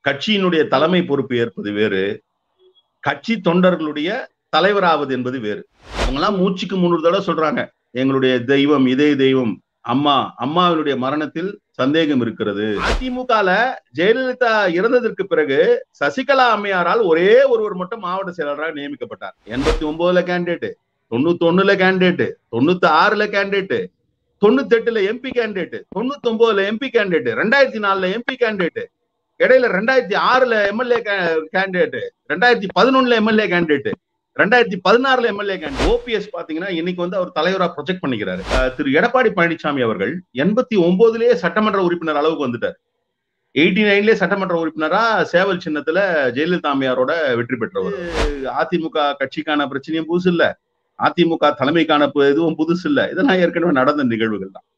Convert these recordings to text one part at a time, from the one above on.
கட்சியினுடைய தலைமை பொறுப்பு ஏற்பது வேறு கட்சி தொண்டர்களுடைய தலைவராவது என்பது வேறு அவங்கெல்லாம் மூச்சுக்கு முன்னூறு தடவை சொல்றாங்க எங்களுடைய தெய்வம் இதே தெய்வம் அம்மா அம்மாவினுடைய மரணத்தில் சந்தேகம் இருக்கிறது அதிமுகல ஜெயலலிதா இறந்ததற்கு பிறகு சசிகலா அம்மையாரால் ஒரே ஒருவர் மட்டும் மாவட்ட செயலாளராக நியமிக்கப்பட்டார் எண்பத்தி ஒன்பதுல கேண்டிடேட் தொண்ணூத்தி ஒண்ணுல கேண்டிடேட் தொண்ணூத்தி ஆறுல கேண்டிடேட் தொண்ணூத்தி எட்டுல எம்பி கேண்டிடேட் தொண்ணூத்தி ஒன்பதுல எம்பி கேண்டிடேட் ரெண்டாயிரத்தி நாலுல எம்பி கேண்டிடேட் இடையில ரெண்டாயிரத்தி ஆறுல எம்எல்ஏ கேண்டிடேட் ரெண்டாயிரத்தி பதினொன்னுல எம்எல்ஏ கேண்டிடேட் ரெண்டாயிரத்தி பதினாறுல எம்எல்ஏ கேண்டிடேட் ஓபிஎஸ் பாத்தீங்கன்னா இன்னைக்கு வந்து அவர் தலைவரா ப்ரொஜெக்ட் பண்ணிக்கிறாரு திரு எடப்பாடி பழனிசாமி அவர்கள் எண்பத்தி ஒன்பதுலயே சட்டமன்ற உறுப்பினர் அளவுக்கு வந்துட்டார் எயிட்டி நைன்லயே சட்டமன்ற உறுப்பினரா சேவல் சின்னத்துல ஜெயலலிதா அம்மையாரோட வெற்றி பெற்றவர் அதிமுக கட்சிக்கான பிரச்சனையும் புதுசு இல்ல அதிமுக தலைமைக்கான எதுவும் புதுசு இல்ல இதெல்லாம் ஏற்கனவே நடந்த நிகழ்வுகள் தான்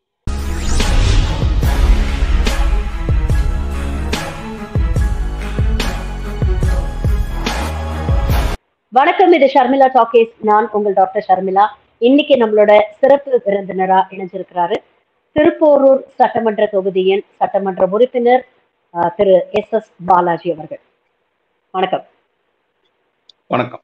வணக்கம் இது ஷர்மிளா டாக்கேஸ் நான் உங்கள் டாக்டர் ஷர்மிளா இன்னைக்கு நம்மளோட சிறப்பு விருந்தினரா இணைஞ்சிருக்கிறாரு திருப்போரூர் சட்டமன்ற தொகுதியின் சட்டமன்ற உறுப்பினர் திரு எஸ் எஸ் பாலாஜி அவர்கள் வணக்கம் வணக்கம்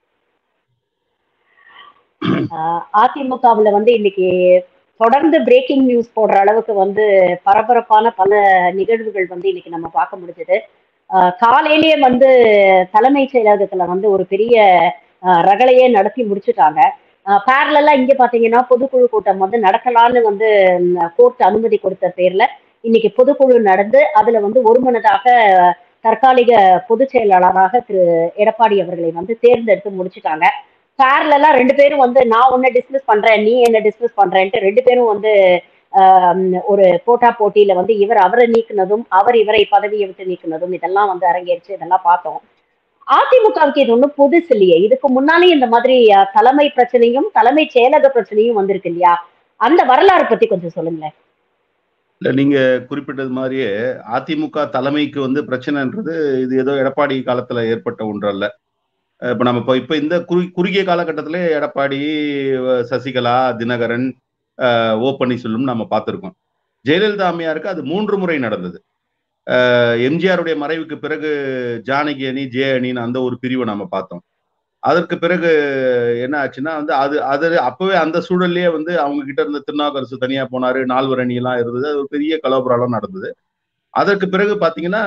அதிமுகவுல வந்து இன்னைக்கு தொடர்ந்து பிரேக்கிங் நியூஸ் போடுற அளவுக்கு வந்து பரபரப்பான பல நிகழ்வுகள் வந்து இன்னைக்கு நம்ம பார்க்க முடிஞ்சது காலையிலேயே வந்து தலைமைச் செயலகத்துல வந்து ஒரு பெரிய ரகலையே நடத்தி முடிச்சுட்டாங்க பேரலா இங்க பாத்தீங்கன்னா பொதுக்குழு கூட்டம் வந்து நடக்கலான்னு வந்து கோர்ட் அனுமதி கொடுத்த பேர்ல இன்னைக்கு பொதுக்குழு நடந்து அதுல வந்து ஒருமனதாக தற்காலிக பொதுச் செயலாளராக திரு எடப்பாடி அவர்களை வந்து தேர்ந்தெடுத்து முடிச்சுட்டாங்க பேரலா ரெண்டு பேரும் வந்து நான் உன்னை டிஸ்மிஸ் பண்றேன் நீ என்ன டிஸ்மிஸ் பண்றேன்ட்டு ரெண்டு பேரும் வந்து ஒரு போட்டா போட்டியில வந்து இவர் அவரை நீக்கினதும் அவர் இவரை பதவியை விட்டு நீக்கினதும் இதெல்லாம் வந்து அரங்கேறிச்சு இதெல்லாம் பார்த்தோம் அதிமுகவுக்கு இது ஒன்றும் புதுசு இல்லையே இதுக்கு முன்னாலே இந்த மாதிரி தலைமை பிரச்சனையும் தலைமை செயலக பிரச்சனையும் வந்திருக்கு இல்லையா அந்த வரலாறு பத்தி கொஞ்சம் சொல்லுங்களேன் இல்ல நீங்க குறிப்பிட்டது மாதிரியே அதிமுக தலைமைக்கு வந்து பிரச்சனைன்றது இது ஏதோ எடப்பாடி காலத்துல ஏற்பட்ட ஒன்று அல்ல இப்ப நம்ம இப்போ இப்ப இந்த குறு குறுகிய காலகட்டத்திலே எடப்பாடி சசிகலா தினகரன் ஓ பன்னீர்செல்வம் நம்ம பார்த்துருக்கோம் ஜெயலலிதா அம்மையாருக்கு அது மூன்று முறை நடந்தது எம்ஜிஆருடைய மறைவுக்கு பிறகு ஜானகி அணி ஜே அணின்னு அந்த ஒரு பிரிவை நம்ம பார்த்தோம் அதற்கு பிறகு என்ன ஆச்சுன்னா வந்து அது அது அப்பவே அந்த சூழல்லையே வந்து அவங்க கிட்ட இருந்த திருநாவுக்கரசு தனியா போனாரு நால்வர் அணி எல்லாம் இருந்தது அது ஒரு பெரிய கலோபராலம் நடந்தது அதற்கு பிறகு பாத்தீங்கன்னா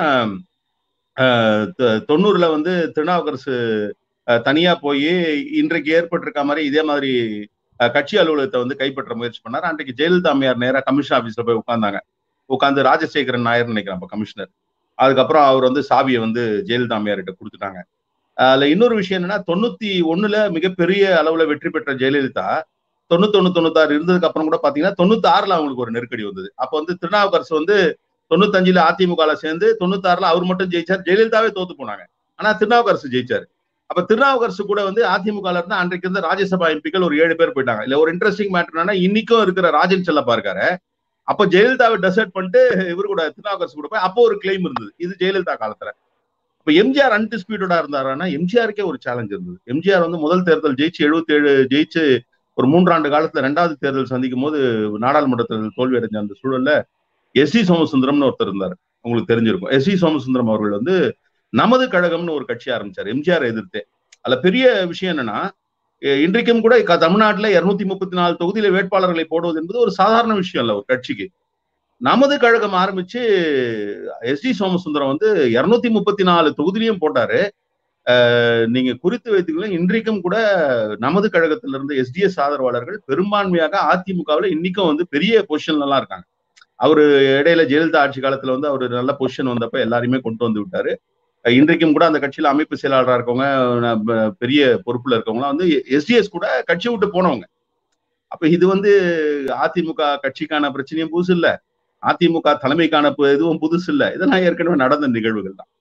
தொண்ணூறுல வந்து திருநாவுக்கரசு தனியா போய் இன்றைக்கு ஏற்பட்டிருக்க மாதிரி இதே மாதிரி கட்சி அலுவலகத்தை வந்து கைப்பற்ற முயற்சி பண்ணார் அன்றைக்கு ஜெயலலிதா அம்மையார் நேராக கமிஷன் ஆஃபீஸ்ல போய் உட்காந்தாங்க உட்காந்து ராஜசேகரன் நாயர் நினைக்கிறேன் அப்ப கமிஷனர் அதுக்கப்புறம் அவர் வந்து சாவியை வந்து ஜெயலலிதா அம்மையார்கிட்ட கொடுத்துட்டாங்க அதுல இன்னொரு விஷயம் என்னன்னா தொண்ணூத்தி ஒண்ணுல மிகப்பெரிய அளவுல வெற்றி பெற்ற ஜெயலலிதா தொண்ணூத்தொன்னு தொண்ணூத்தாறு இருந்ததுக்கு அப்புறம் கூட பாத்தீங்கன்னா தொண்ணூத்தி ஆறுல அவங்களுக்கு ஒரு நெருக்கடி வந்தது அப்ப வந்து திருநாவுக்கரசு வந்து தொண்ணூத்தஞ்சுல அதிமுகல சேர்ந்து தொண்ணூத்தாறுல அவர் மட்டும் ஜெயிச்சார் ஜெயலலிதாவே தோத்து போனாங்க ஆனா திருநாவுக்கரசு ஜெயிச்சாரு அப்ப திருநாவுக்கரசு கூட வந்து அதிமுக இருந்தா அன்றைக்கு இருந்த ராஜ்யசபா எம்பிக்கள் ஒரு ஏழு பேர் போயிட்டாங்க இல்ல ஒரு இன்ட்ரெஸ்டிங் மேட்டர் இன்னைக்கும் இருக்கிற ராஜன் செல்லப்பா இருக்காரு அப்ப ஜெயலலிதாவை டெசர்ட் பண்ணிட்டு இவர் கூட திருநாவுக்கரசு கூட போய் அப்போ ஒரு கிளைம் இருந்தது இது ஜெயலலிதா காலத்துல இப்ப எம்ஜிஆர் அன்டிஸ்பியூட்டடா இருந்தாருன்னா எம்ஜிஆருக்கே ஒரு சேலஞ்ச் இருந்தது எம்ஜிஆர் வந்து முதல் தேர்தல் ஜெயிச்சு எழுபத்தி ஏழு ஜெயிச்சு ஒரு மூன்றாண்டு காலத்துல ரெண்டாவது தேர்தல் சந்திக்கும் போது நாடாளுமன்ற தேர்தல் தோல்வி அடைஞ்ச அந்த சூழல்ல எஸ் சி சோமசுந்தரம்னு ஒருத்தர் இருந்தார் உங்களுக்கு தெரிஞ்சிருக்கும் எஸ் சி சோமசுந்தரம் அவர்கள் வந்து நமது கழகம்னு ஒரு கட்சி ஆரம்பிச்சார் எம்ஜிஆர் எதிர்த்தே அதுல பெரிய விஷயம் என்னன்னா இன்றைக்கும் கூட தமிழ்நாட்டுல இருநூத்தி முப்பத்தி நாலு தொகுதியில வேட்பாளர்களை போடுவது என்பது ஒரு சாதாரண விஷயம் இல்ல ஒரு கட்சிக்கு நமது கழகம் ஆரம்பிச்சு எஸ் டி சோமசுந்தரம் வந்து இருநூத்தி முப்பத்தி நாலு தொகுதியிலையும் போட்டாரு நீங்க குறித்து வைத்துக்கலாம் இன்றைக்கும் கூட நமது கழகத்திலிருந்து எஸ்டிஎஸ் ஆதரவாளர்கள் பெரும்பான்மையாக அதிமுகவில் இன்னைக்கும் வந்து பெரிய பொசிஷன்ல எல்லாம் இருக்காங்க அவரு இடையில ஜெயலலிதா ஆட்சி காலத்துல வந்து அவர் நல்ல பொசிஷன் வந்தப்ப எல்லாருமே கொண்டு வந்து விட்டாரு இன்றைக்கும் கூட அந்த கட்சியில அமைப்பு செயலாளராக இருக்கவங்க பெரிய பொறுப்புல இருக்கவங்களாம் வந்து எஸ்டிஎஸ் கூட கட்சி விட்டு போனவங்க அப்ப இது வந்து அதிமுக கட்சிக்கான பிரச்சனையும் புதுசு இல்ல அதிமுக தலைமைக்கான எதுவும் புதுசு இல்ல இதெல்லாம் ஏற்கனவே நடந்த நிகழ்வுகள் தான்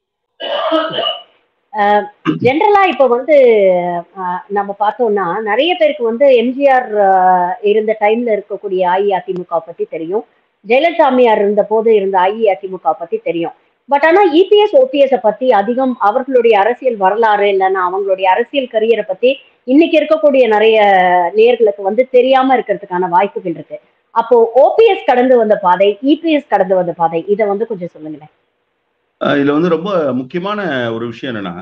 ஜென்ரலா இப்ப வந்து நம்ம பார்த்தோம்னா நிறைய பேருக்கு வந்து எம்ஜிஆர் இருந்த டைம்ல இருக்கக்கூடிய அஇஅதிமுக பத்தி தெரியும் ஜெயலலிதா அம்மையார் இருந்த போது இருந்த அஇஅதிமுக பத்தி தெரியும் பட் ஆனா இபிஎஸ் ஓபிஎஸ் பத்தி அதிகம் அவர்களுடைய அரசியல் வரலாறு இல்லைன்னா அவங்களுடைய அரசியல் கரியரை பத்தி இன்னைக்கு இருக்கக்கூடிய நிறைய நேர்களுக்கு வந்து தெரியாம இருக்கிறதுக்கான வாய்ப்புகள் இருக்கு அப்போ ஓபிஎஸ் கடந்து வந்த பாதை இபிஎஸ் கடந்து வந்த பாதை இதை வந்து கொஞ்சம் சொல்லுங்களேன் அஹ் இதுல வந்து ரொம்ப முக்கியமான ஒரு விஷயம் என்னன்னா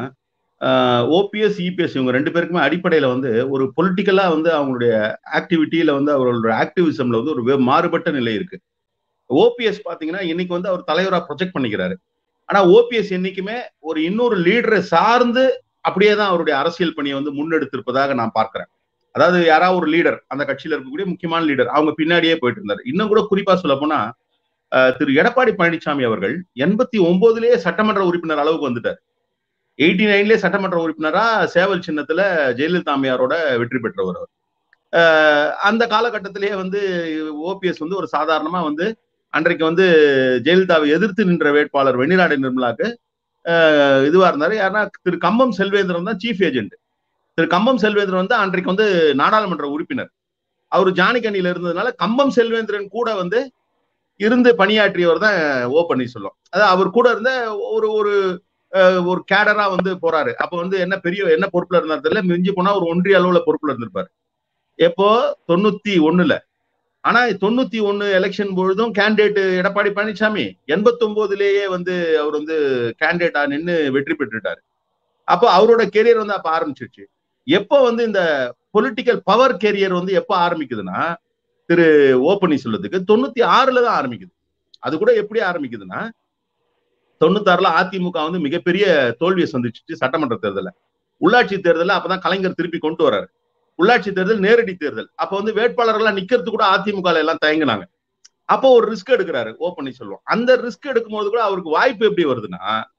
ஓபிஎஸ் இபிஎஸ் இவங்க ரெண்டு பேருக்குமே அடிப்படையில வந்து ஒரு பொலிட்டிக்கலா வந்து அவங்களுடைய ஆக்டிவிட்டியில வந்து அவங்களோட ஆக்டிவிசம்ல வந்து ஒரு வே- மாறுபட்ட நிலை இருக்கு ஓபிஎஸ் பாத்தீங்கன்னா இன்னைக்கு வந்து அவர் தலைவரா ப்ரொஜெக்ட் பண்ணிக்கிறாரு ஆனா ஓபிஎஸ் என்னைக்குமே ஒரு இன்னொரு லீடரை சார்ந்து அப்படியே தான் அவருடைய அரசியல் பணியை வந்து முன்னெடுத்திருப்பதாக நான் பார்க்கிறேன் அதாவது யாராவது ஒரு லீடர் அந்த கட்சியில இருக்கக்கூடிய முக்கியமான லீடர் அவங்க பின்னாடியே போயிட்டு இருந்தாரு இன்னும் கூட குறிப்பா சொல்ல போனா அஹ், திரு எடப்பாடி பழனிசாமி அவர்கள் எண்பத்தி ஒன்பதுலயே சட்டமன்ற உறுப்பினர் அளவுக்கு வந்துட்டார் எயிட்டி நைன்லயே சட்டமன்ற உறுப்பினரா சேவல் சின்னத்துல ஜெயலலிதா அம்மையாரோட வெற்றி பெற்றவர் அவர் அஹ், அந்த காலகட்டத்திலேயே வந்து ஓபிஎஸ் வந்து ஒரு சாதாரணமா வந்து அன்றைக்கு வந்து ஜெயலலிதாவை எதிர்த்து நின்ற வேட்பாளர் வெண்ணிராடை நிர்மலாக்கு அஹ், இதுவா இருந்தாரு யாருன்னா திரு கம்பம் செல்வேந்திரன் தான் சீஃப் ஏஜென்ட் திரு கம்பம் செல்வேந்திரன் வந்து அன்றைக்கு வந்து நாடாளுமன்ற உறுப்பினர் அவர் ஜானிகண்ணியில இருந்ததுனால கம்பம் செல்வேந்திரன் கூட வந்து இருந்து பணியாற்றியவர் தான் ஓ பன்னீர்செல்வம் அதாவது அவர் கூட இருந்த ஒரு ஒரு அஹ், ஒரு கேடரா வந்து போறாரு அப்ப வந்து என்ன பெரிய என்ன பொறுப்புல இருந்தார் தெரியல மிஞ்சி போனா ஒரு ஒன்றிய அளவுல பொறுப்புல இருந்திருப்பாரு எப்போ தொண்ணூத்தி ஒண்ணுல ஆனா தொண்ணூத்தி ஒண்ணு எலெக்ஷன் பொழுதும் கேண்டிடேட் எடப்பாடி பழனிசாமி எண்பத்தி ஒன்பதுலயே வந்து அவர் வந்து கேண்டிடேட்டா நின்னு வெற்றி பெற்றுட்டாரு அப்போ அவரோட கெரியர் வந்து அப்ப ஆரம்பிச்சிருச்சு எப்போ வந்து இந்த பொலிட்டிக்கல் பவர் கேரியர் வந்து எப்போ ஆரம்பிக்குதுன்னா திரு ஓ பன்னீர்செல்வத்துக்கு தொண்ணூத்தி ஆறுல தான் ஆரம்பிக்குது அது கூட எப்படி ஆரம்பிக்குதுன்னா தொண்ணூத்தாறுல அதிமுக வந்து மிகப்பெரிய தோல்வியை சந்திச்சுச்சு சட்டமன்ற தேர்தல்ல உள்ளாட்சி தேர்தல்ல அப்பதான் கலைஞர் திருப்பி கொண்டு வராரு உள்ளாட்சி தேர்தல் நேரடி தேர்தல் அப்ப வந்து வேட்பாளர்கள்லாம் நிக்கிறது கூட அதிமுக ல எல்லாம் தயங்குனாங்க அப்போ ஒரு ரிஸ்க் எடுக்கிறாரு ஓ பன்னீர்செல்வம் அந்த ரிஸ்க் எடுக்கும்போது கூட அவருக்கு வாய்ப்பு எப்படி வருதுன்னா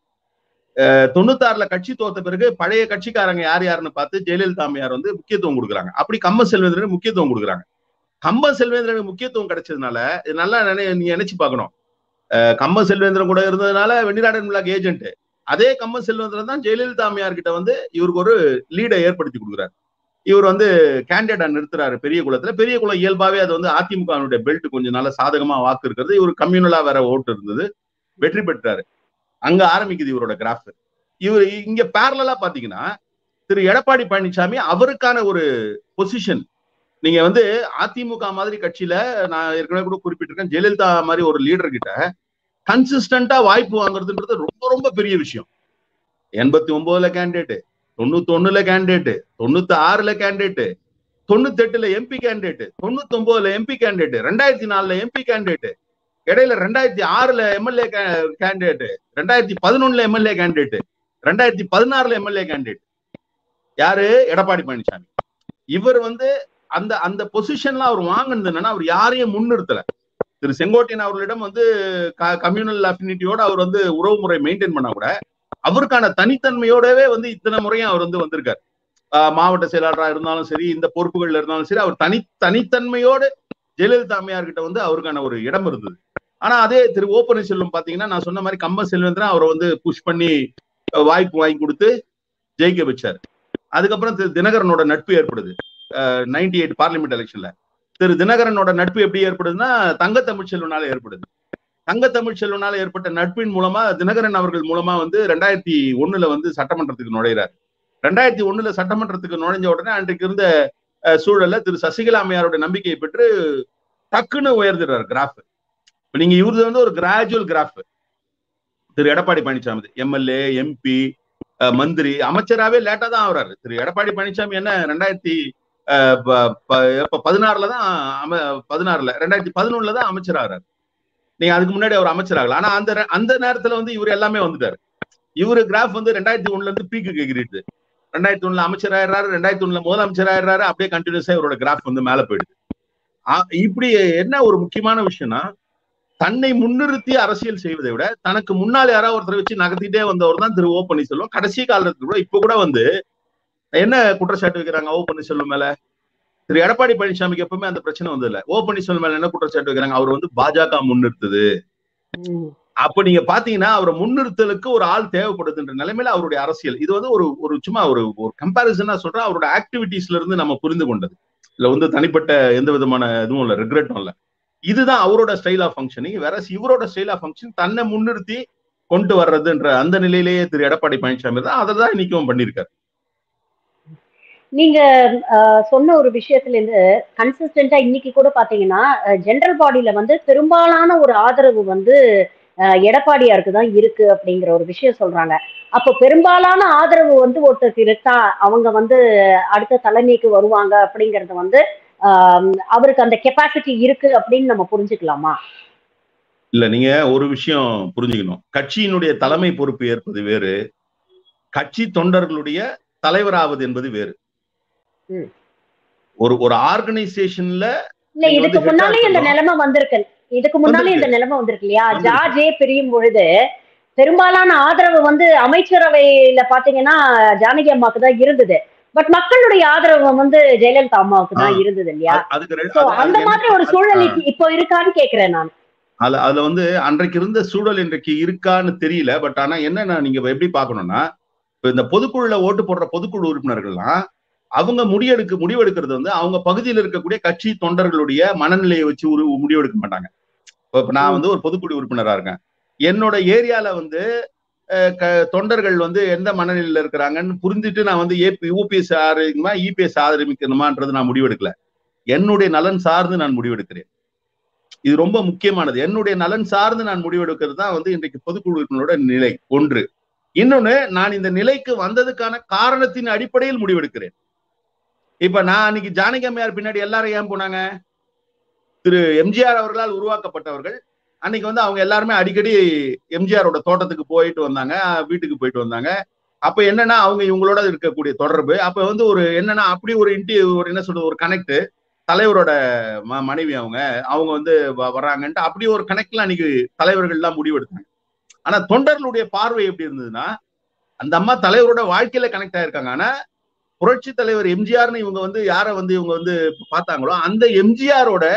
அஹ், தொண்ணூத்தாறுல கட்சி தோத்த பிறகு பழைய கட்சிக்காரங்க யார் யாருன்னு பார்த்து ஜெயலலிதா அம்மையார் வந்து முக்கியத்துவம் கொடுக்குறாங்க அப்படி கம்ப செல்வேந்திரனுக்கு முக்கியத்துவம் கொடுக்குறாங்க கம்ப செல்வேந்திரனுக்கு முக்கியத்துவம் கிடைச்சதுனால இது நல்லா நினை நீங்க நினைச்சு பார்க்கணும் அஹ், கம்ப செல்வேந்திரன் கூட இருந்ததுனால வெண்ணிராடன் மிளாக் ஏஜென்ட் அதே கம்ப செல்வேந்திரன் தான் ஜெயலலிதா அம்மையார் கிட்ட வந்து இவருக்கு ஒரு லீடை ஏற்படுத்தி கொடுக்குறாரு இவர் வந்து கேண்டிடேட்டா நிறுத்துறாரு பெரிய குளத்துல பெரிய குளம் இயல்பாவே அது வந்து அதிமுகனுடைய பெல்ட் கொஞ்சம் நல்ல சாதகமா வாக்கு இருக்கிறது இவர் கம்யூனலா வேற ஓட்டு இருந்தது வெற்றி பெற்றாரு அங்க ஆரம்பிக்குது இவரோட கிராஃப் இவர் இங்க பேரலா பாத்தீங்கன்னா திரு எடப்பாடி பழனிசாமி அவருக்கான ஒரு பொசிஷன் நீங்க வந்து அதிமுக மாதிரி கட்சியில நான் ஏற்கனவே கூட குறிப்பிட்டிருக்கேன் ஜெயலலிதா மாதிரி ஒரு லீடர் கிட்ட கன்சிஸ்டன்டா வாய்ப்பு வாங்குறதுன்றது ரொம்ப ரொம்ப பெரிய விஷயம் எண்பத்தி ஒன்பதுல கேண்டிடேட் தொண்ணூத்தி ஒண்ணுல கேண்டிடேட் தொண்ணூத்தி ஆறுல கேண்டிடேட் தொண்ணூத்தி எட்டுல எம்பி கேண்டிடேட் தொண்ணூத்தி ஒன்பதுல எம்பி கேண்டிடேட் ரெண்டாயிரத்தி நாலுல எம்பி கேண்டிடேட் இடையில ரெண்டாயிரத்தி ஆறுல எம்எல்ஏ கேண்டிடேட் ரெண்டாயிரத்தி பதினொன்னுல எம்எல்ஏ கேண்டிடேட் ரெண்டாயிரத்தி பதினாறுல எம்எல்ஏ கேண்டிடேட் யாரு எடப்பாடி பழனிசாமி இவர் வந்து அந்த அந்த பொசிஷன்ல அவர் வாங்கினது என்னன்னா அவர் யாரையும் முன்னிறுத்தல திரு செங்கோட்டையன் அவர்களிடம் வந்து கம்யூனல் அஃபினிட்டியோட அவர் வந்து உறவு முறை மெயின்டைன் பண்ணா கூட அவருக்கான தனித்தன்மையோடவே வந்து இத்தனை முறையும் அவர் வந்து வந்திருக்காரு ஆஹ் மாவட்ட செயலாளராக இருந்தாலும் சரி இந்த பொறுப்புகள்ல இருந்தாலும் சரி அவர் தனி தனித்தன்மையோடு ஜெயலலிதா அம்மையார் கிட்ட வந்து அவருக்கான ஒரு இடம் இருந்தது ஆனா அதே திரு ஓ பன்னீர்செல்வம் பாத்தீங்கன்னா நான் சொன்ன மாதிரி கம்ப செல்வேந்திரன் அவரை வந்து புஷ் பண்ணி அஹ், வாய்ப்பு வாங்கி கொடுத்து ஜெயிக்க வச்சாரு அதுக்கப்புறம் திரு தினகரனோட நட்பு ஏற்படுது நைன்டி எயிட் பார்லிமெண்ட் எலெக்ஷன்ல திரு தினகரனோட நட்பு எப்படி ஏற்படுதுன்னா தங்க தமிழ்ச்செல்வனால ஏற்படுது தங்க தமிழ்ச்செல்வனால ஏற்பட்ட நட்பின் மூலமா தினகரன் அவர்கள் மூலமா வந்து ரெண்டாயிரத்தி ஒண்ணுல வந்து சட்டமன்றத்துக்கு நுழைகிறார் ரெண்டாயிரத்தி ஒண்ணுல சட்டமன்றத்துக்கு நுழைஞ்ச உடனே அன்றைக்கு இருந்த அஹ், சூழல்ல திரு சசிகலா அம்மையாரோட நம்பிக்கையை பெற்று டக்குன்னு உயர்ந்துடுறாரு கிராஃப் இப்ப நீங்க இவரது வந்து ஒரு gradual graph Thiru Edappadi Palaniswami MLA MP மந்திரி அமைச்சராவே லேட்டா தான் ஆகுறாரு திரு எடப்பாடி பழனிசாமி என்ன ரெண்டாயிரத்தி அஹ், ப- ப- எப்ப பதினாறுல தான் அம பதினாறுல ரெண்டாயிரத்தி பதினொன்னுல தான் அமைச்சர் ஆகுறாரு நீங்க அதுக்கு முன்னாடி அவர் அமைச்சர் ஆகல ஆனா அந்த ரெ- அந்த நேரத்துல வந்து இவர் எல்லாமே வந்துட்டாரு இவரு கிராஃப் வந்து ரெண்டாயிரத்தி ஒண்ணுல இருந்து பீக்கு எகிரிடுது ரெண்டாயிரத்தி ஒண்ணுல அமைச்சர் ஆயிடுறாரு ரெண்டாயிரத்தி ஒண்ணுல முதலமைச்சர் ஆயிடுறாரு அப்படியே கண்டினியூஸா இவரோட கிராஃப் வந்து மேல போயிடுது ஆ- இப்படி என்ன ஒரு முக்கியமான விஷயம்னா தன்னை முன்னிறுத்தி அரசியல் செய்வதை விட தனக்கு முன்னால் யாராவது ஒருத்தரை வச்சு நகர்த்திட்டே வந்தவர் தான் திரு ஓ பன்னீர்செல்வம் கடைசி காலத்துல கூட இப்ப கூட வந்து என்ன குற்றச்சாட்டு வைக்கிறாங்க ஓ பன்னீர்செல்வம் மேல திரு எடப்பாடி பழனிசாமிக்கு எப்பவுமே அந்த பிரச்சனை வந்தது இல்ல ஓ பன்னீர்செல்வம் மேல என்ன குற்றச்சாட்டு வைக்கிறாங்க அவர் வந்து பாஜக முன்னிறுத்துது ம். அப்ப நீங்க பாத்தீங்கன்னா அவரை முன்னிறுத்தலுக்கு ஒரு ஆள் தேவைப்படுதுன்ற நிலைமையில அவருடைய அரசியல் இது வந்து ஒரு ஒரு சும்மா ஒரு ஒரு கம்பாரிசனா சொல்றேன் அவரோட ஆக்டிவிட்டீஸ்ல இருந்து நம்ம புரிந்து கொண்டது இதுல வந்து தனிப்பட்ட எந்த விதமான இதுவும் இல்ல ரிக்ரெட்டும் இல்ல இதுதான் அவரோட ஸ்டைல் ஆஃப் ஃபங்க்ஷனிங் வேற இவரோட ஸ்டைல் ஆஃப் ஃபங்க்ஷன் தன்னை முன்னிறுத்தி கொண்டு வர்றதுன்ற அந்த நிலையிலேயே திரு எடப்பாடி பழனிசாமி தான் அதை தான் இன்னைக்கும் பண்ணியிருக்காரு நீங்க அஹ், சொன்ன ஒரு விஷயத்துல இருந்து கன்சிஸ்டன்டா இன்னைக்கு கூட பாத்தீங்கன்னா ஜெனரல் பாடியில வந்து பெரும்பாலான ஒரு ஆதரவு வந்து அஹ், எடப்பாடியாருக்கு தான் இருக்கு அப்படிங்கிற ஒரு விஷயம் சொல்றாங்க அப்போ பெரும்பாலான ஆதரவு வந்து ஒருத்தருக்கு இருக்கா அவங்க வந்து அடுத்த தலைமைக்கு வருவாங்க அப்படிங்கறது வந்து ஆஹ், அவருக்கு அந்த கெப்பாசிட்டி இருக்கு அப்படின்னு நம்ம புரிஞ்சுக்கலாமா இல்ல நீங்க ஒரு விஷயம் புரிஞ்சுக்கணும் கட்சியினுடைய தலைமை பொறுப்பு ஏற்பது வேறு கட்சி தொண்டர்களுடைய தலைவராவது என்பது வேறு ம். ஒரு ஒரு ஆர்கனைசேஷன்ல இல்ல நீங்க இதுக்கு வந்து முன்னாலே head-ஆ இந்த இருக்கணும். நிலைமை வந்திருக்கு இதுக்கு முன்னாலே இந்த வந்திருக்கு. நிலைமை வந்திருக்கு இல்லையா வந்திருக்கு. ஜார்ஜே பிரியும் பொழுது பெரும்பாலான ஆதரவு வந்து அமைச்சரவையில பாத்தீங்கன்னா ஜானகி அம்மாவுக்கு தான் இருந்தது பட் மக்களுடைய ஆதரவு வந்து ஜெயலலிதா அம்மாவுக்கு தான் ஆ. இருந்தது இல்லையா அது- அதுக்கு ரெ- சோ அது- அந்த அது மாதிரி என்ன- ஒரு சூழல் இப்ப- இப்போ இருக்கான்னு கேக்குறேன் நான் அதுல அதுல வந்து அன்றைக்கு இருந்த சூழல் இன்றைக்கு இருக்கான்னு தெரியல பட் ஆனா என்னன்னா நீங்க எப்படி பார்க்கணும்னா இப்ப இந்த பொதுக்குழுல ஓட்டு போடுற பொதுக்குழு உறுப்பினர்கள்லாம் அவங்க முடிவெடுக்க முடிவெடுக்கிறது வந்து அவங்க பகுதியில் இருக்கக்கூடிய கட்சி தொண்டர்களுடைய மனநிலையை வச்சு ஒரு முடிவெடுக்க மாட்டாங்க இப்ப இப்ப நான் வந்து ஒரு பொதுக்குழு உறுப்பினரா இருக்கேன் என்னோட ஏரியால வந்து அஹ், க- தொண்டர்கள் வந்து எந்த மனநிலையில இருக்கிறாங்கன்னு புரிஞ்சுட்டு நான் வந்து ஏபி யூபிஎஸ் ஆதரிக்கணுமா இபிஎஸ் ஆதரிக்கணுமான்றது நான் முடிவெடுக்கல என்னுடைய நலன் சார்ந்து நான் முடிவெடுக்கிறேன் இது ரொம்ப முக்கியமானது என்னுடைய நலன் சார்ந்து நான் முடிவெடுக்கிறது தான் வந்து இன்றைக்கு பொதுக்குழு உறுப்பினரோட நிலை ஒன்று இன்னொன்னு நான் இந்த நிலைக்கு வந்ததுக்கான காரணத்தின் அடிப்படையில் முடிவெடுக்கிறேன் இப்ப நான் அன்னைக்கு ஜானகி அம்மையார் பின்னாடி எல்லாரும் ஏன் போனாங்க திரு எம்ஜிஆர் அவர்களால் உருவாக்கப்பட்டவர்கள் அன்னைக்கு வந்து அவங்க எல்லாருமே அடிக்கடி எம்ஜிஆரோட தோட்டத்துக்கு போயிட்டு வந்தாங்க வீட்டுக்கு போயிட்டு வந்தாங்க அப்ப என்னன்னா அவங்க இவங்களோட இருக்கக்கூடிய தொடர்பு அப்ப வந்து ஒரு என்னன்னா அப்படி ஒரு இன்டி ஒரு என்ன சொல்றது ஒரு கனெக்ட் தலைவரோட ம- மனைவி அவங்க அவங்க வந்து வ- வர்றாங்கன்ட்டு அப்படி ஒரு கணக்குல அன்னைக்கு தலைவர்கள் எல்லாம் முடிவெடுத்தாங்க ஆனா தொண்டர்களுடைய பார்வை எப்படி இருந்ததுன்னா அந்த அம்மா தலைவரோட வாழ்க்கையில கனெக்ட் ஆயிருக்காங்க ஆனா புரட்சி தலைவர் எம்ஜிஆர்னு இவங்க வந்து யார வந்து இவங்க வந்து பார்த்தாங்களோ அந்த எம்ஜிஆரோட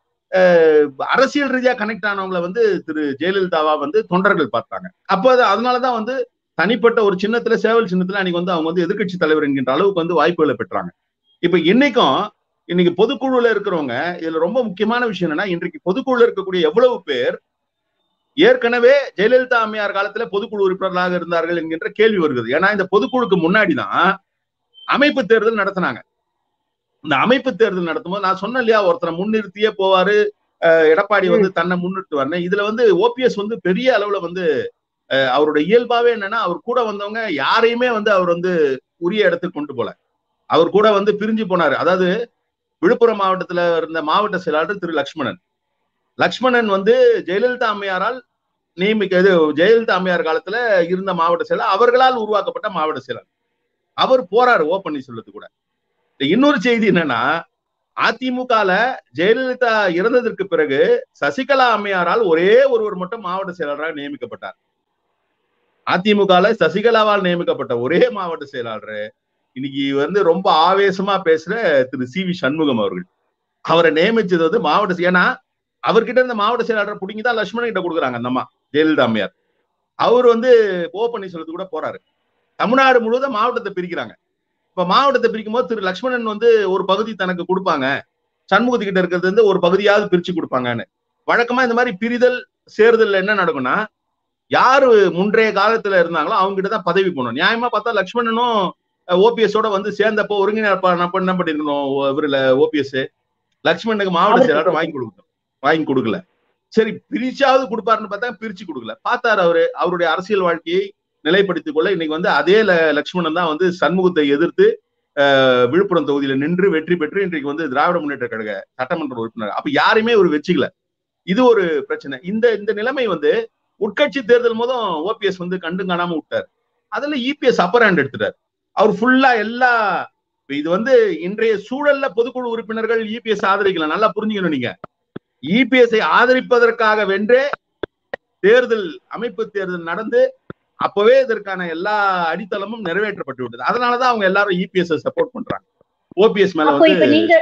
அரசியல் ரீதியா கனெக்ட் ஆனவங்கள வந்து திரு ஜெயலலிதாவா வந்து தொண்டர்கள் பார்த்தாங்க அப்போ அது அதனாலதான் வந்து தனிப்பட்ட ஒரு சின்னத்துல சேவல் சின்னத்துல அன்னைக்கு வந்து அவங்க வந்து எதிர்க்கட்சி தலைவர் என்கின்ற அளவுக்கு வந்து வாய்ப்புகளை பெற்றாங்க இப்ப இன்னைக்கும் இன்னைக்கு பொதுக்குழுல இருக்கிறவங்க இதுல ரொம்ப முக்கியமான விஷயம் என்னன்னா இன்றைக்கு பொதுக்குழுல இருக்கக்கூடிய எவ்வளவு பேர் ஏற்கனவே ஜெயலலிதா அம்மையார் காலத்துல பொதுக்குழு உறுப்பினர்களாக இருந்தார்கள் என்கின்ற கேள்வி வருகிறது ஏன்னா இந்த பொதுக்குழுக்கு முன்னாடிதான் அமைப்பு தேர்தல் நடத்தினாங்க இந்த அமைப்பு தேர்தல் நடத்தும்போது நான் சொன்னேன் இல்லையா ஒருத்தரை முன்னிறுத்தியே போவாரு அஹ் எடப்பாடி வந்து தன்னை முன்னிட்டு வரேன் இதுல வந்து ஓபிஎஸ் வந்து பெரிய அளவுல வந்து அஹ் அவரோட இயல்பாவே என்னன்னா அவர் கூட வந்தவங்க யாரையுமே வந்து அவர் வந்து உரிய இடத்துக்கு கொண்டு போல அவர் கூட வந்து பிரிஞ்சு போனாரு அதாவது விழுப்புரம் மாவட்டத்துல இருந்த மாவட்ட செயலாளர் திரு லக்ஷ்மணன் லக்ஷ்மணன் வந்து ஜெயலலிதா அம்மையாரால் நியமிக்க இது ஜெயலலிதா அம்மையார் காலத்துல இருந்த மாவட்ட செயலர் அவர்களால் உருவாக்கப்பட்ட மாவட்ட செயலர் அவர் போறாரு ஓ பன்னீர்செல்வத்து கூட இன்னொரு செய்தி என்னன்னா அதிமுகல ஜெயலலிதா இறந்ததற்கு பிறகு சசிகலா அம்மையாரால் ஒரே ஒருவர் மட்டும் மாவட்ட செயலாளராக நியமிக்கப்பட்டார் அதிமுகல சசிகலாவால் நியமிக்கப்பட்ட ஒரே மாவட்ட செயலாளர் இன்னைக்கு வந்து ரொம்ப ஆவேசமா பேசுற திரு சி வி சண்முகம் அவர்கள் அவரை நியமிச்சது வந்து மாவட்ட ஏன்னா அவர்கிட்ட இருந்த மாவட்ட செயலாளரை பிடிங்கி தான் லட்சுமணன் கிட்ட கொடுக்குறாங்க அந்த அம்மா ஜெயலலிதா அம்மையார் அவர் வந்து ஓ பன்னீர்செல்வத்து கூட போறாரு தமிழ்நாடு முழுவதும் மாவட்டத்தை பிரிக்கிறாங்க இப்ப மாவட்டத்தை பிரிக்கும் போது திரு லட்சுமணன் வந்து ஒரு பகுதி தனக்கு கொடுப்பாங்க சண்முகத்துக்கிட்ட இருக்கிறது வந்து ஒரு பகுதியாவது பிரிச்சு கொடுப்பாங்கன்னு வழக்கமா இந்த மாதிரி பிரிதல் சேர்தல் என்ன நடக்கும்னா யாரு முன்றைய காலத்துல இருந்தாங்களோ அவங்க கிட்ட தான் பதவி போகணும் நியாயமா பார்த்தா லட்சுமணனும் ஓபிஎஸோட வந்து சேர்ந்தப்போ ஒருங்கிணைப்பாளர் என்ன பண்ணிருக்கணும் இவருல ஓபிஎஸ் லட்சுமணனுக்கு மாவட்ட செயலாளர் வாங்கி கொடுக்கணும் வாங்கி கொடுக்கல சரி பிரிச்சாவது கொடுப்பாருன்னு பார்த்தா பிரிச்சு கொடுக்கல பார்த்தாரு அவரு அவருடைய அரசியல் வாழ்க்கையை நிலைப்படுத்திக் கொள்ள இன்னைக்கு வந்து அதே லட்சுமணன் தான் வந்து சண்முகத்தை எதிர்த்து விழுப்புரம் தொகுதியில நின்று வெற்றி பெற்று இன்றைக்கு வந்து திராவிட முன்னேற்ற கழக சட்டமன்ற உறுப்பினர் அப்ப யாருமே ஒரு வச்சுக்கல இது ஒரு பிரச்சனை இந்த இந்த நிலைமை வந்து உட்கட்சி தேர்தல் போதும் ஓபிஎஸ் வந்து கண்டு காணாம விட்டார் அதுல இபிஎஸ் அப்பர் ஹேண்ட் எடுத்துட்டார் அவர் ஃபுல்லா எல்லா இது வந்து இன்றைய சூழல்ல பொதுக்குழு உறுப்பினர்கள் இபிஎஸ் ஆதரிக்கலாம் நல்லா புரிஞ்சுக்கணும் நீங்க இபிஎஸ்ஐ ஆதரிப்பதற்காக வென்றே தேர்தல் அமைப்பு தேர்தல் நடந்து அப்பவே இதற்கான எல்லா அடித்தளமும் நிறைவேற்றப்பட்டு விட்டது அதனாலதான் அவங்க எல்லாரும் இபிஎஸ் சப்போர்ட் பண்றாங்க ஓபிஎஸ் மேல அப்போ இப்ப வந்து நீங்க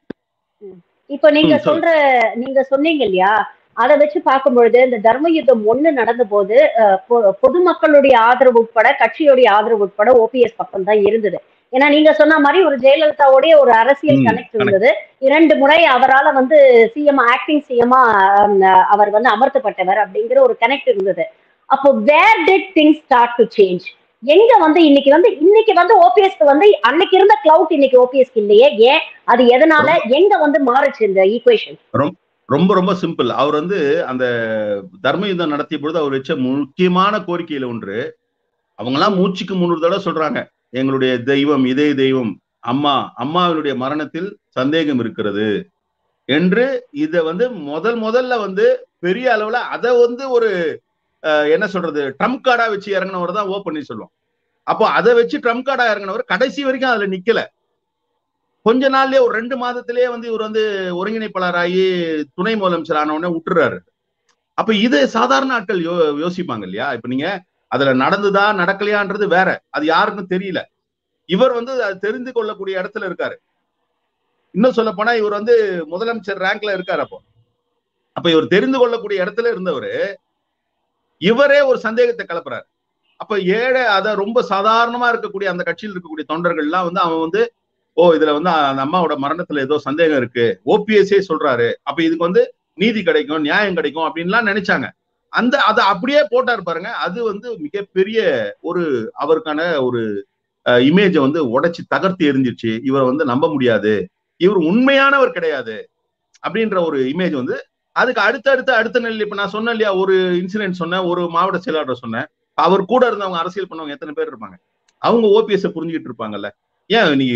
இப்ப நீங்க ம், சொல்லு. சொல்ற நீங்க சொன்னீங்க இல்லையா அதை வச்சு பார்க்கும்பொழுது இந்த தர்ம யுத்தம் ஒண்ணு நடந்த போது அஹ், பொ- பொதுமக்களுடைய ஆதரவு உட்பட கட்சியுடைய ஆதரவு உட்பட ஓபிஎஸ் பக்கம் தான் இருந்தது ஏன்னா நீங்க சொன்ன மாதிரி ஒரு ஜெயலலிதாவுடைய ஒரு அரசியல் ம், கனெக்ட் இருந்தது இரண்டு முறை அவரால வந்து சிஎம் ஆக்டிங் சிஎம்மா அவர் வந்து அமர்த்தப்பட்டவர் அப்படிங்கிற ஒரு கனெக்ட் இருந்தது அப்போ where did things start to change எங்க வந்து இன்னைக்கு வந்து இன்னைக்கு வந்து ஓபிஎஸ்க்கு வந்து அன்னைக்கு இருந்த கிளவுட் இன்னைக்கு ஓபிஎஸ்க்கு இல்லையே ஏன் அது எதனால எங்க வந்து மாறுச்சு இந்த ஈக்குவேஷன் ரொம்ப ரொம்ப சிம்பிள் அவர் வந்து அந்த தர்ம யுத்தம் நடத்திய பொழுது அவர் வச்ச முக்கியமான கோரிக்கையில ஒன்று அவங்கெல்லாம் மூச்சுக்கு முன்னூறு தடவை சொல்றாங்க எங்களுடைய தெய்வம் இதே தெய்வம் அம்மா அம்மாவினுடைய மரணத்தில் சந்தேகம் இருக்கிறது என்று இத வந்து முதல் முதல்ல வந்து பெரிய அளவுல அதை வந்து ஒரு அஹ், என்ன சொல்றது ட்ரம்ப் கார்டா வச்சு இறங்கினவர் தான் ஓ பண்ணி சொல்லுவோம் அப்போ அதை வச்சு ட்ரம்ப் கார்டா இறங்கினவர் கடைசி வரைக்கும் அதுல நிக்கல கொஞ்ச நாள்லயே ஒரு ரெண்டு மாதத்திலேயே வந்து இவர் வந்து ஒருங்கிணைப்பாளராகி துணை முதலமைச்சர் ஆன உடனே விட்டுறாரு அப்ப இது சாதாரண ஆட்கள் யோ யோசிப்பாங்க இல்லையா இப்ப நீங்க அதுல நடந்துதா நடக்கலையான்றது வேற அது யாருக்கும் தெரியல இவர் வந்து அது தெரிந்து கொள்ளக்கூடிய இடத்துல இருக்காரு இன்னும் சொல்ல போனா இவர் வந்து முதலமைச்சர் ரேங்க்ல இருக்காரு அப்போ அப்ப இவர் தெரிந்து கொள்ளக்கூடிய இடத்துல இருந்தவர் இவரே ஒரு சந்தேகத்தை கிளப்புறாரு அப்ப ஏழை அத ரொம்ப சாதாரணமா இருக்கக்கூடிய அந்த கட்சியில் இருக்கக்கூடிய தொண்டர்கள்லாம் வந்து அவன் வந்து ஓ இதுல வந்து அந்த அம்மாவோட மரணத்துல ஏதோ சந்தேகம் இருக்கு ஓபிஎஸ்ஏ சொல்றாரு அப்ப இதுக்கு வந்து நீதி கிடைக்கும் நியாயம் கிடைக்கும் அப்படின்லாம் நினைச்சாங்க அந்த அதை அப்படியே போட்டார் பாருங்க அது வந்து மிகப்பெரிய ஒரு அவருக்கான ஒரு இமேஜை வந்து உடைச்சு தகர்த்து எரிஞ்சிருச்சு இவரை வந்து நம்ப முடியாது இவர் உண்மையானவர் கிடையாது அப்படின்ற ஒரு இமேஜ் வந்து அதுக்கு அடுத்தடுத்து அடுத்த நிலையில் இப்ப நான் சொன்னேன் இல்லையா ஒரு இன்சிடென்ட் சொன்னேன் ஒரு மாவட்ட செயலாளர் சொன்னேன் அவர் கூட இருந்தவங்க அரசியல் பண்ணவங்க எத்தனை பேர் இருப்பாங்க அவங்க ஓபிஎஸ் புரிஞ்சுக்கிட்டு இருப்பாங்கல்ல ஏன் நீ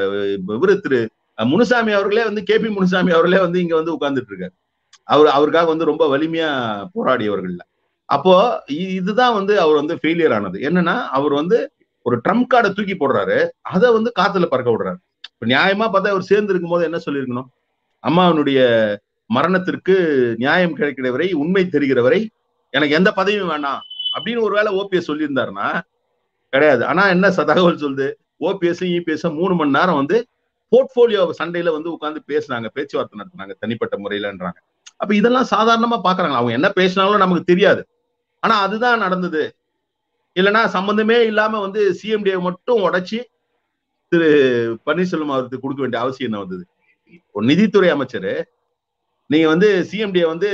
இவரு திரு முனுசாமி அவர்களே வந்து கே பி முனுசாமி அவர்களே வந்து இங்க வந்து உட்கார்ந்துட்டு இருக்காரு அவர் அவருக்காக வந்து ரொம்ப வலிமையா போராடியவர்கள்ல அப்போ இதுதான் வந்து அவர் வந்து ஃபெயிலியர் ஆனது என்னன்னா அவர் வந்து ஒரு ட்ரம்ப் கார்டை தூக்கி போடுறாரு அதை வந்து காத்துல பறக்க விடுறாரு இப்ப நியாயமா பார்த்தா அவர் சேர்ந்து இருக்கும் போது என்ன சொல்லியிருக்கணும் அம்மாவனுடைய மரணத்திற்கு நியாயம் கிடைக்கிற வரை உண்மை தெரிகிற வரை எனக்கு எந்த பதவியும் வேணாம் அப்படின்னு ஒரு வேளை ஓபிஎஸ் சொல்லியிருந்தாருன்னா கிடையாது ஆனா என்ன தகவல் சொல்லுது ஓபிஎஸ் இபிஎஸ் மூணு மணி நேரம் வந்து போர்ட்போலியோ சண்டையில வந்து உட்காந்து பேசினாங்க பேச்சுவார்த்தை நடத்தினாங்க தனிப்பட்ட முறையிலன்றாங்க அப்ப இதெல்லாம் சாதாரணமா பாக்குறாங்க அவங்க என்ன பேசினாலும் நமக்கு தெரியாது ஆனா அதுதான் நடந்தது இல்லைன்னா சம்பந்தமே இல்லாம வந்து சிஎம்டிஏ மட்டும் உடைச்சி திரு பன்னீர்செல்வம் அவருக்கு கொடுக்க வேண்டிய அவசியம் என்ன வந்தது ஒரு நிதித்துறை அமைச்சர் நீங்க வந்து சிஎம்டிஏ வந்து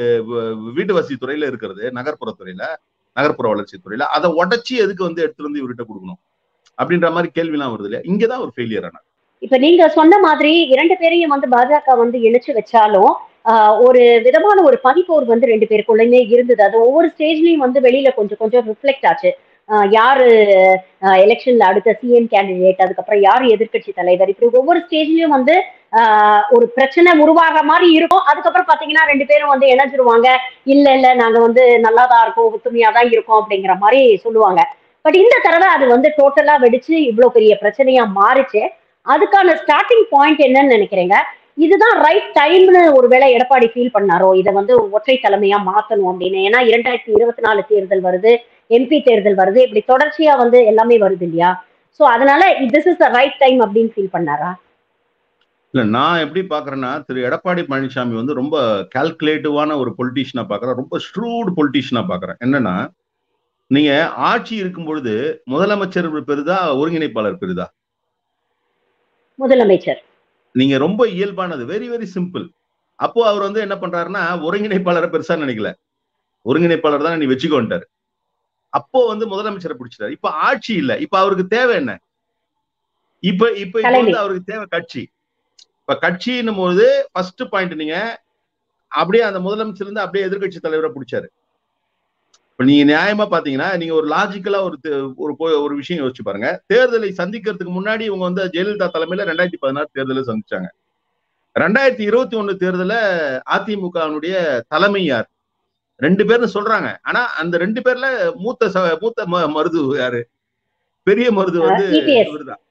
வீட்டு வசதி துறையில இருக்கிறது நகர்ப்புற துறையில நகர்ப்புற வளர்ச்சி துறையில அதை உடைச்சி எதுக்கு வந்து எடுத்துட்டு வந்து இவர்கிட்ட கொடுக்கணும் அப்படின்ற மாதிரி கேள்விலாம் வருது இல்லையா இங்கதான் ஒரு ஃபெயிலியர் ஆனார் இப்ப நீங்க சொன்ன மாதிரி இரண்டு பேரையும் வந்து பாஜக வந்து இணைச்சு வச்சாலும் ஒரு விதமான ஒரு பதிப்போர் வந்து ரெண்டு பேருக்குள்ளயுமே இருந்தது அது ஒவ்வொரு ஸ்டேஜ்லயும் வந்து வெளியில கொஞ்சம் கொஞ்சம் ரிஃப்ளெக்ட் ஆச்சு யாரு எலெக்ஷன்ல அடுத்த சிஎம் கேண்டிடேட் அதுக்கப்புறம் யாரு எதிர்கட்சி தலைவர் இப்படி ஒவ்வொரு ஸ்டேஜ்லயும் வந்து ஒரு பிரச்சனை உருவாக மாதிரி இருக்கும் அதுக்கப்புறம் பாத்தீங்கன்னா ரெண்டு பேரும் வந்து இணைஞ்சிருவாங்க இல்ல இல்ல நாங்க வந்து நல்லாதான் இருக்கோம் ஒத்துமையா தான் இருக்கோம் அப்படிங்கிற மாதிரி சொல்லுவாங்க பட் இந்த தடவை அது வந்து டோட்டலா வெடிச்சு இவ்வளவு பெரிய பிரச்சனையா மாறிச்சு அதுக்கான ஸ்டார்டிங் பாயிண்ட் என்னன்னு நினைக்கிறீங்க இதுதான் ரைட் டைம்னு ஒருவேளை எடப்பாடி ஃபீல் பண்ணாரோ இதை வந்து ஒற்றை தலைமையா மாத்தணும் அப்படின்னு ஏன்னா இரண்டாயிரத்தி இருபத்தி நாலு தேர்தல் வருது எம்பி தேர்தல் வருது இப்படி தொடர்ச்சியா வந்து எல்லாமே வருது இல்லையா சோ அதனால this is the right time அப்படின்னு ஃபீல் பண்ணாரா இல்ல நான் எப்படி பாக்குறேன்னா திரு எடப்பாடி பழனிசாமி வந்து ரொம்ப கால்குலேட்டிவான ஒரு பொலிட்டீஷியனா பாக்குறேன் ரொம்ப ஸ்ட்ரூட் பொலிட்டீஷியனா பாக்குறேன் என்னன்னா நீங்க ஆட்சி இருக்கும் பொழுது முதலமைச்சர் பெரிதா ஒருங்கிணைப்பாளர் பெரிதா முதலமைச்சர் நீங்க ரொம்ப இயல்பானது வெரி வெரி சிம்பிள் அப்போ அவர் வந்து என்ன பண்றாருன்னா ஒருங்கிணைப்பாளரை பெருசா நினைக்கல ஒருங்கிணைப்பாளர் தான் நீ வச்சுக்கோன்ட்டாரு அப்போ வந்து முதலமைச்சரை பிடிச்சிட்டாரு இப்ப ஆட்சி இல்ல இப்ப அவருக்கு தேவை என்ன இப்ப இப்ப இப்ப வந்து அவருக்கு தேவை கட்சி இப்ப கட்சின்னும் போது ஃபர்ஸ்ட் பாயிண்ட் நீங்க அப்படியே அந்த முதலமைச்சர் இருந்து அப்படியே எதிர்கட்சி தலைவரை பிடிச்சாரு இப்ப நீங்க நியாயமா பாத்தீங்கன்னா நீங்க ஒரு லாஜிக்கலா ஒரு ஒரு ஒரு விஷயம் யோசிச்சு பாருங்க தேர்தலை சந்திக்கிறதுக்கு முன்னாடி இவங்க வந்து ஜெயலலிதா தலைமையில ரெண்டாயிரத்தி பதினாறு தேர்தலை சந்திச்சாங்க ரெண்டாயிரத்தி இருபத்தி ஒண்ணு தேர்தல அதிமுகவினுடைய தலைமை யார் ரெண்டு பேர்னு சொல்றாங்க ஆனா அந்த ரெண்டு பேர்ல மூத்த மூத்த மருது யாரு பெரிய மருது வந்து இவருதான்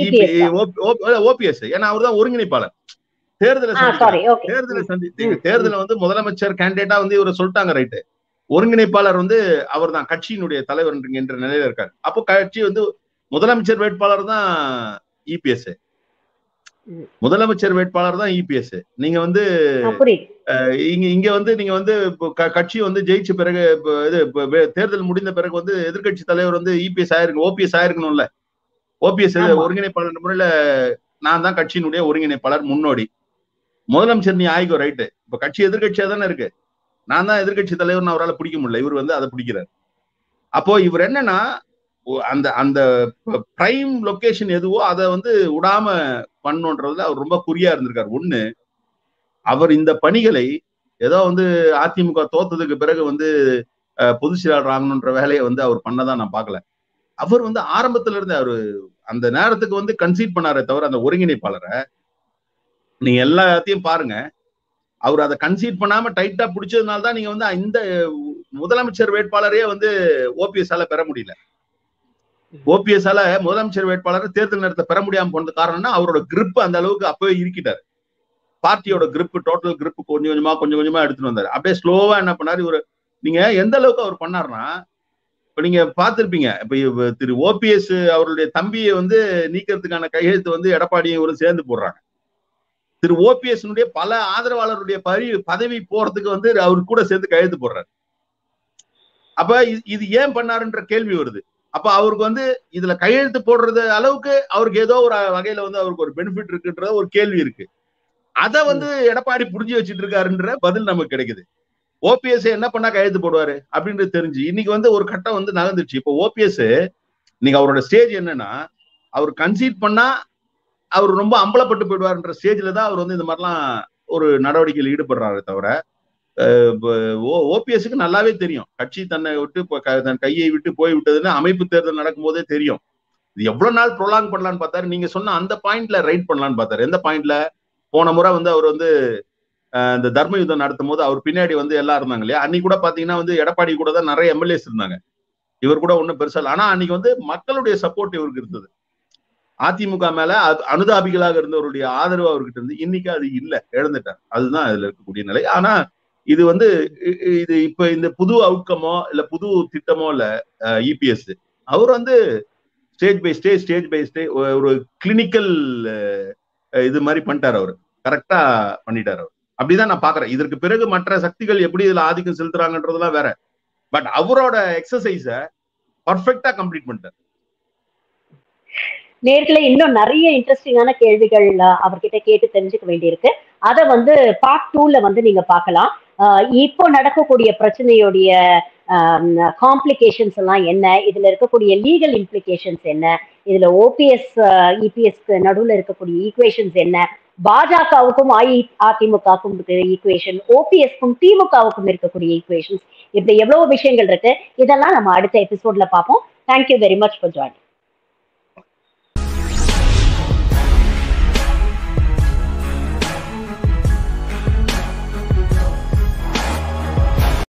ஓபிஎஸ் ஏன்னா அவர் தான் ஒருங்கிணைப்பாளர் தேர்தலை தேர்தலை சந்தி தேர்தலை வந்து முதலமைச்சர் கேண்டிடேட்டா வந்து இவரை சொல்லிட்டாங்க ரைட்டு ஒருங்கிணைப்பாளர் வந்து அவர் தான் கட்சியினுடைய தலைவர் என்ற நிலையில இருக்காரு அப்போ கட்சி வந்து முதலமைச்சர் வேட்பாளர் தான் இபிஎஸ் முதலமைச்சர் வேட்பாளர் தான் இபிஎஸ் நீங்க வந்து இங்க இங்க வந்து நீங்க வந்து கட்சி வந்து ஜெயிச்ச பிறகு இது தேர்தல் முடிந்த பிறகு வந்து எதிர்கட்சி தலைவர் வந்து இபிஎஸ் ஆயிருக்கு ஓபிஎஸ் ஆயிருக்கணும்ல ஓபிஎஸ் ஒருங்கிணைப்பாளர் முறையில நான் தான் கட்சியினுடைய ஒருங்கிணைப்பாளர் முன்னோடி முதலமைச்சர் நீ ஆயிக்கோ ரைட்டு இப்ப கட்சி எதிர்கட்சியா தானே இருக்கு நான் தான் எதிர்கட்சி தலைவர்னு அவரால் பிடிக்க முடியல இவர் வந்து அதை பிடிக்கிறார் அப்போ இவர் என்னன்னா அந்த அந்த பிரைம் லொகேஷன் எதுவோ அதை வந்து விடாம பண்ணுன்றதுல அவர் ரொம்ப குறியா இருந்திருக்காரு ஒண்ணு அவர் இந்த பணிகளை ஏதோ வந்து அதிமுக தோத்ததுக்கு பிறகு வந்து பொதுச் செயலாளர் ஆகணுன்ற வேலையை வந்து அவர் பண்ணதான் நான் பார்க்கல அவர் வந்து ஆரம்பத்துல இருந்து அவரு அந்த நேரத்துக்கு வந்து கன்சீட் பண்ணாரே தவிர அந்த ஒருங்கிணைப்பாளரை நீங்க எல்லாத்தையும் பாருங்க அவர் அதை கன்சீட் பண்ணாம டைட்டா பிடிச்சதுனால தான் நீங்க வந்து இந்த முதலமைச்சர் வேட்பாளரே வந்து ஓபிஎஸ் ஆல பெற முடியல ஓபிஎஸ் ஆல முதலமைச்சர் வேட்பாளர் தேர்தல் நேரத்தை பெற முடியாம போனது காரணம்னா அவரோட கிரிப் அந்த அளவுக்கு அப்பவே இருக்கிட்டாரு பார்ட்டியோட கிரிப் டோட்டல் கிரிப் கொஞ்சம் கொஞ்சமா கொஞ்சம் கொஞ்சமா எடுத்துட்டு வந்தாரு அப்படியே ஸ்லோவா என்ன பண்ணாரு இவர் நீங்க எந்த அளவுக்கு அவர் பண்ணாருன்னா இப்ப நீங்க பார்த்திருப்பீங்க இப்ப திரு ஓபிஎஸ் அவருடைய தம்பியை வந்து நீக்கிறதுக்கான கையெழுத்து வந்து எடப்பாடியும் இவரும் சேர்ந்து போடுறாங்க திரு ஓபிஎஸ் பல ஆதரவாளருடைய பரி பதவி போறதுக்கு வந்து அவர் கூட சேர்ந்து கையெழுத்து போடுறாரு அப்ப இது ஏன் பண்ணாருன்ற கேள்வி வருது அப்ப அவருக்கு வந்து இதுல கையெழுத்து போடுறது அளவுக்கு அவருக்கு ஏதோ ஒரு வகையில வந்து அவருக்கு ஒரு பெனிஃபிட் இருக்குன்ற ஒரு கேள்வி இருக்கு அத வந்து எடப்பாடி புரிஞ்சு வச்சுட்டு இருக்காருன்ற பதில் நமக்கு கிடைக்குது ஓபிஎஸ் என்ன பண்ணா கையெழுத்து போடுவாரு அப்படின்றது தெரிஞ்சு இன்னைக்கு வந்து ஒரு கட்டம் வந்து நகர்ந்துச்சு இப்போ ஓபிஎஸ் இன்னைக்கு அவரோட ஸ்டேஜ் என்னன்னா அவர் கன்சீட் பண்ணா அவர் ரொம்ப அம்பலப்பட்டு போயிடுவார்ன்ற ஸ்டேஜ்ல தான் அவர் வந்து இந்த மாதிரிலாம் ஒரு நடவடிக்கையில் ஈடுபடுறாரு தவிர ஓபிஎஸ்க்கு நல்லாவே தெரியும் கட்சி தன்னை விட்டு தன் கையை விட்டு போய் விட்டதுன்னு அமைப்பு தேர்தல் நடக்கும் போதே தெரியும் இது எவ்வளவு நாள் ப்ரொலாங் பண்ணலான்னு பார்த்தாரு நீங்க சொன்ன அந்த பாயிண்ட்ல ரைட் பண்ணலான்னு பார்த்தாரு எந்த பாயிண்ட்ல போன முறை வந்து அவர் வந்து இந்த தர்ம யுத்தம் நடத்தும் போது அவர் பின்னாடி வந்து எல்லாம் இருந்தாங்க இல்லையா அன்னைக்கு கூட பாத்தீங்கன்னா வந்து எடப்பாடி கூட தான் நிறைய எம்எல்ஏஸ் இருந்தாங்க இவர் கூட ஒன்றும் பெருசா இல்லை ஆனா அன்னைக்கு வந்து மக்களுடைய சப்போர்ட் இவருக்கு இருந்தது அதிமுக மேல அனுதாபிகளாக இருந்தவருடைய ஆதரவு அவர்கிட்ட இருந்து இன்னைக்கு அது இல்லை இழந்துட்டார் அதுதான் அதுல இருக்கக்கூடிய நிலை ஆனா இது வந்து இது இப்ப இந்த புது அவுட்கமோ இல்ல புது திட்டமோ இல்ல இபிஎஸ் அவர் வந்து stage by stage stage by stage ஒரு கிளினிக்கல் இது மாதிரி பண்ணிட்டார் அவர் கரெக்டா பண்ணிட்டார் அவர் அப்படிதான் நான் பாக்குறேன் இதற்கு பிறகு மற்ற சக்திகள் எப்படி இதுல ஆதிக்கம் செலுத்துறாங்கன்றதுலாம் வேற பட் அவரோட எக்ஸசைஸ பர்ஃபெக்டா கம்ப்ளீட் பண்ணிட்டார் நேர்களை இன்னும் நிறைய இன்ட்ரெஸ்டிங்கான கேள்விகள் அவர்கிட்ட கேட்டு தெரிஞ்சுக்க வேண்டியிருக்கு அதை வந்து பார்ட் டூல வந்து நீங்க பார்க்கலாம் இப்போ நடக்கக்கூடிய பிரச்சனையுடைய காம்ப்ளிகேஷன்ஸ் எல்லாம் என்ன இதுல இருக்கக்கூடிய லீகல் இம்ப்ளிகேஷன்ஸ் என்ன இதுல ஓபிஎஸ் இபிஎஸ்க்கு நடுவில் இருக்கக்கூடிய ஈக்குவேஷன்ஸ் என்ன பாஜகவுக்கும் அஇஅதிமுகவுக்கும் இருக்கிற ஈக்குவேஷன் ஓபிஎஸ்க்கும் திமுகவுக்கும் இருக்கக்கூடிய ஈக்குவேஷன்ஸ் இப்படி எவ்வளவு விஷயங்கள் இருக்கு இதெல்லாம் நம்ம அடுத்த எபிசோட்ல பார்ப்போம் thank you very much for joining